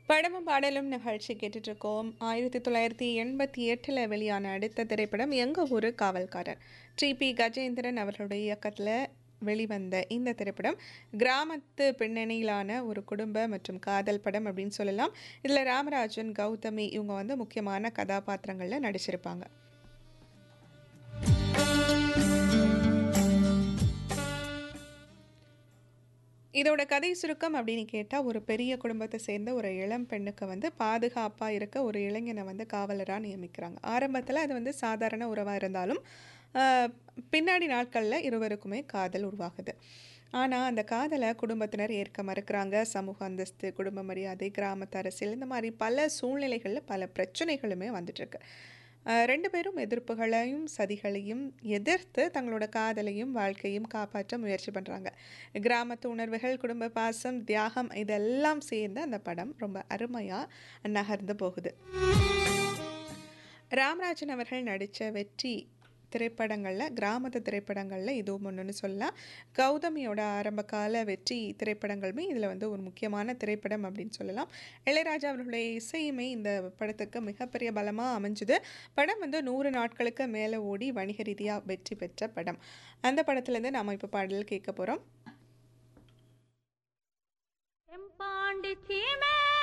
படமும் பாடலும் நிகழ்ச்சி கேட்டுட்டு இருக்கோம் ஆயிரத்தி தொள்ளாயிரத்தி எண்பத்தி எட்டில் வெளியான அடுத்த திரைப்படம் எங்கள் ஊர் காவல்காரர் டி பி கஜேந்திரன் அவர்களுடைய இயக்கத்தில் வெளிவந்த இந்த திரைப்படம் கிராமத்து பின்னணியிலான ஒரு குடும்ப மற்றும் காதல் படம் அப்படின்னு சொல்லலாம் இதில் ராமராஜன் கௌதமி இவங்க வந்து முக்கியமான கதாபாத்திரங்களில் நடிச்சிருப்பாங்க இதோட கதை சுருக்கம் அப்படின்னு கேட்டால் ஒரு பெரிய குடும்பத்தை சேர்ந்த ஒரு இளம் பெண்ணுக்கு வந்து பாதுகாப்பாக இருக்க ஒரு இளைஞனை வந்து காவலராக நியமிக்கிறாங்க ஆரம்பத்தில் அது வந்து சாதாரண உறவாக இருந்தாலும் ஆஹ், பின்னாடி நாட்களில் இருவருக்குமே காதல் உருவாகுது ஆனால் அந்த காதலை குடும்பத்தினர் ஏற்க மறுக்கிறாங்க சமூக அந்தஸ்து குடும்ப மரியாதை கிராமத்து அரசியல் இந்த மாதிரி பல சூழ்நிலைகளில் பல பிரச்சனைகளுமே வந்துட்டுருக்கு ஆஹ் ரெண்டு பேரும் எதிர்ப்புகளையும் சதிகளையும் எதிர்த்து தங்களோட காதலையும் வாழ்க்கையும் காப்பாற்ற முயற்சி பண்ணுறாங்க கிராமத்து உணர்வுகள் குடும்ப பாசம் தியாகம் இதெல்லாம் சேர்ந்து அந்த படம் ரொம்ப அருமையாக நகர்ந்து போகுது ராமராஜன் அவர்கள் நடித்த வெற்றி திரைப்படங்களில் கிராமத்து திரைப்படங்களில் இதுவும் ஒன்றுன்னு சொல்லலாம் கௌதமியோட ஆரம்பகால வெற்றி திரைப்படங்களுமே இதில் வந்து ஒரு முக்கியமான திரைப்படம் அப்படின்னு சொல்லலாம் இளையராஜா அவர்களுடைய இசையுமே இந்த படத்துக்கு மிகப்பெரிய பலமாக அமைஞ்சுது படம் வந்து நூறு நாட்களுக்கு மேலே ஓடி வணிக ரீதியாக வெற்றி பெற்ற படம் அந்த படத்துலேருந்து நாம் இப்போ பாடல் கேட்க போகிறோம் செம்பாண்டி சீமே